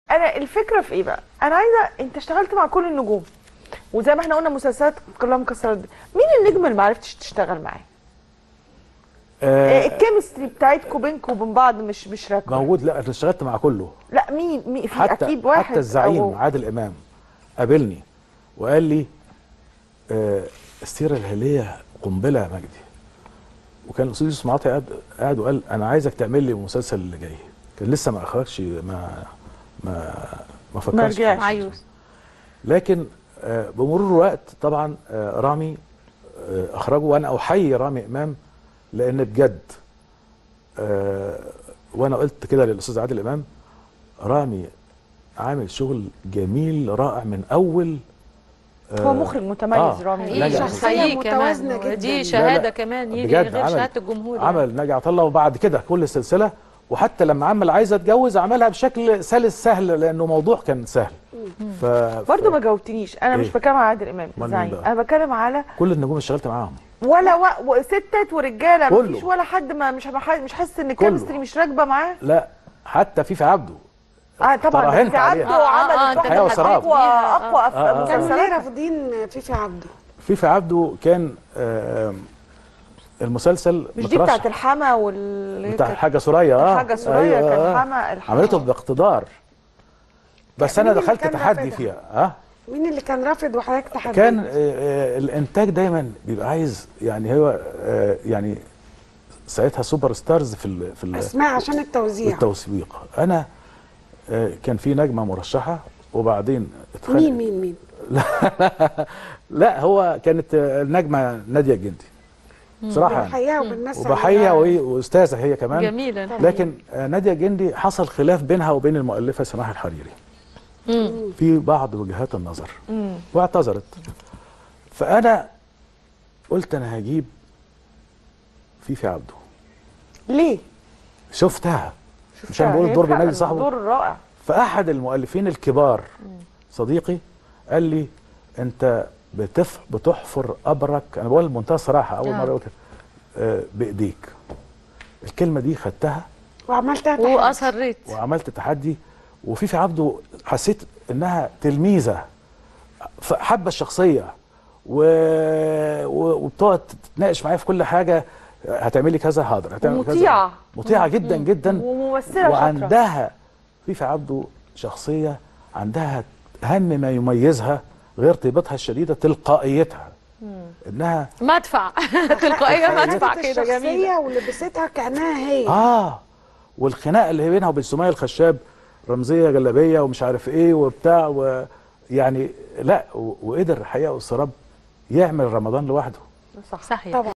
انا الفكره في ايه بقى انا عايزه انت اشتغلت مع كل النجوم وزي ما احنا قلنا مسلسلات كلها مكسره الدنيا. مين النجم اللي ما عرفتش تشتغل معاه آه الكيمستري بتاعتكم بينكم وبين بعض مش مش راكبه موجود لا انا اشتغلت مع كله لا مين مين في حتى اكيد واحد حتى الزعيم أو- عادل امام قابلني وقال لي آه السيره الهلاليه قنبله يا مجدي وكان الاستاذ يوسف معاطي قاعد قاعد وقال انا عايزك تعمل لي المسلسل اللي جاي كان لسه ما اخرجش ما ما ما فكرش في رجعش. المسلسل. عيوس لكن آه، بمرور الوقت طبعا آه، رامي آه، اخرجه وانا احيي رامي امام لان بجد آه، وانا قلت كده للاستاذ عادل امام رامي عامل شغل جميل رائع من اول آه، هو مخرج متميز آه. رامي لا، حقيقي لا. شخصيه متوازنة كمان جداً. دي لا، شهاده لا. كمان يجي بجد غير عمل- شهاده الجمهور يعني. عمل ناجي عطا الله وبعد كده كل السلسله وحتى لما عمل عايزه اتجوز عملها بشكل سلس سهل لانه موضوع كان سهل ف... برضه ف- ما جاوبتنيش انا مش إيه؟ بتكلم على عادل امام أمال مين الزعيم بقى؟ انا بتكلم على كل النجوم اللي اشتغلت معاهم ولا و... وستات ورجاله كله. مفيش ولا حد ما مش مح- مش حاسس ان كله. الكيمستري مش راكبه معاه لا حتى في في عبده اه طبعا تراهنت ده في عبده عليها. آه، آه، عمل آه، أنت حياة وسراب. اقوى اقوى أف- آه، آه. كانوا ليه مسلسلات رافضين فيفي عبده في في عبده كان آه، المسلسل مش دي مترشح بتاعت الحما وال بتاع الحاجه سوريا اه الحاجه سوريا أيوة، كان آه. حما الحما عملته باقتدار بس مين انا اللي دخلت كان تحدي رافضها؟ فيها اه مين اللي كان رافض وحضرتك تحديد كان آه، آه، الانتاج دايما بيبقى عايز يعني هو آه، يعني ساعتها سوبر ستارز في ال في ال اسماء عشان التوزيع التوثيق انا آه، كان في نجمه مرشحه وبعدين اتخانق- مين مين مين لا هو كانت آه، النجمه ناديه الجندي بصراحه يعني. بحييها وبالناس وبحييها وهي واستاذه هي كمان جميله لكن آه، ناديه الجندي حصل خلاف بينها وبين المؤلفه سماح الحريري مم. في بعض وجهات النظر واعتذرت فانا قلت انا هجيب فيفي عبده ليه؟ شفتها مش انا بقول هي الدور فعلاً بينادي صاحبه دور رائع فاحد المؤلفين الكبار صديقي قال لي انت بتف بتحفر قبرك انا بقول بمنتهى الصراحه اول آه. مره اقول كده آه، بايديك الكلمه دي خدتها وعملتها تحدي. واصريت وعملت تحدي وفيفي عبده حسيت انها تلميذه ف- حابه الشخصيه و... و... وبتقعد تتناقش معايا في كل حاجه هتعملي كذا حاضر هتعملي كذا ومطيعة. مطيعه جدا جدا وممثله شاطره وعندها فيفي عبده شخصيه عندها اهم ما يميزها غير طيبتها الشديده تلقائيتها انها مدفع تلقائيه مدفع خدت كده جميله الشخصيه ولبستها كانها هي اه والخناقه اللي بينها وبين سمية الخشاب رمزيه جلابيه ومش عارف ايه وبتاع ويعني لا و- وقدر الحقيقه والسراب يعمل رمضان لوحده صح صحيح طبعا